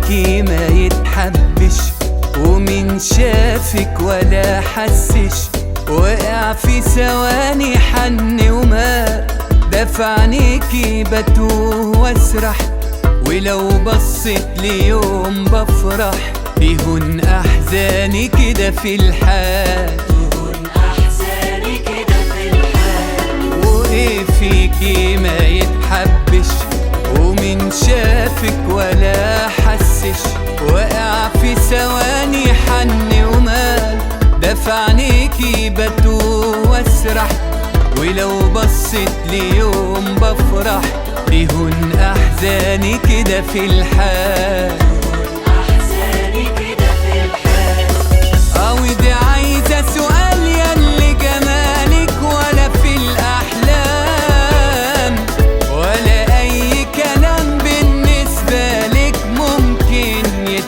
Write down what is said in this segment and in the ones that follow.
فيكي ما يتحبش ومن شافك ولا حسش وقع في ثواني حن وما دفعنيكي بتوه واسرح ولو بصيت ليوم بفرح يهون احزاني كده في الحال يهون أحزاني كده في الحال وايه فيكي ما يتحبش ومن شافك ولا حسش وقع في ثواني حن ومال دفعنيكي بتوه واسرح ولو بصيت ليوم بفرح يهون احزاني كده في الحال يهون أحزاني كده في الحال أو دي عايزة سؤال ياللي جمالك ولا في الأحلام ولا أي كلام بالنسبة لك ممكن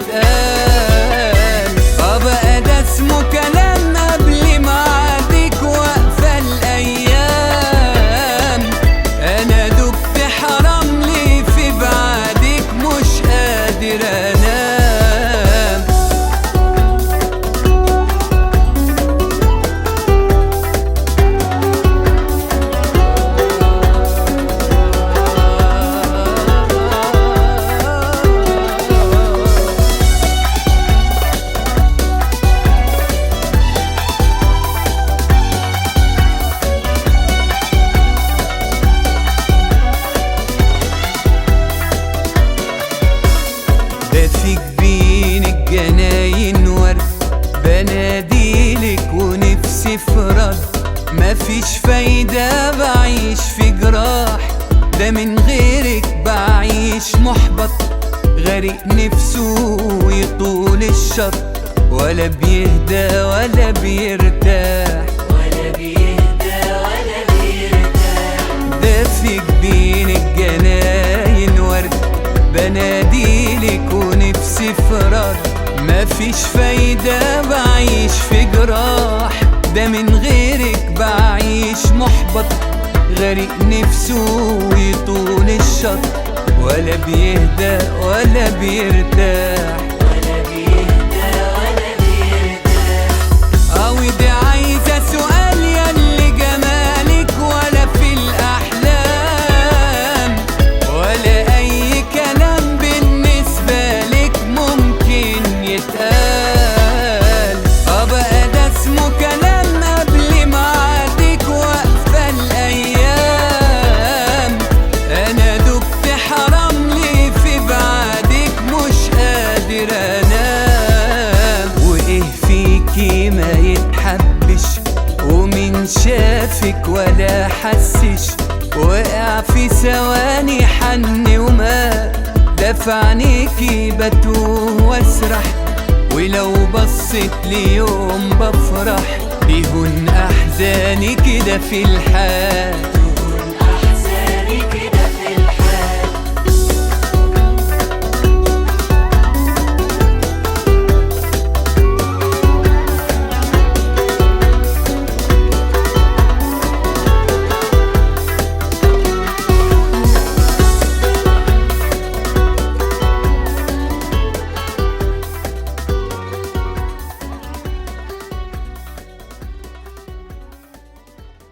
يتقال أبقى ده اسمه كلام قبل ميعادك واقفة الأيام أنا دبت حرام لي في بعدك مش قادر أنام ده في جبينك جناين ورد بناديلك ونفسي في رد مفيش فايدة بعيش في جراح ده من غيرك بعيش محبط غريق نفسه يطول الشط ولا بيهدى ولا بيرتاح ولا بيهدى ولا بيرتاح ده في جبينك جناين ورد بناديلك ونفسي في رد مفيش فايدة بعيش في جراح ده من غيرك بعيش محبط غريق نفسه يطول الشط ولا بيهدى ولا بيرتاح ولا بيهدى ولا بيرتاح أو دي عايزة سؤال ياللي جمالك ولا في الأحلام ولا أي كلام بالنسبة لك ممكن يتقال أبقى ده اسمه كلام قبل ميعادك واقفة الأيام أنا دبت حرام لي في بعدك مش قادر أنام وإيه فيكي ما يتحبش ومن شافك ولا حسش وقع في ثواني حن وما دفعنيكي بتوه واسرح ولو بصيت ليوم بفرح يهون احزاني كده في الحال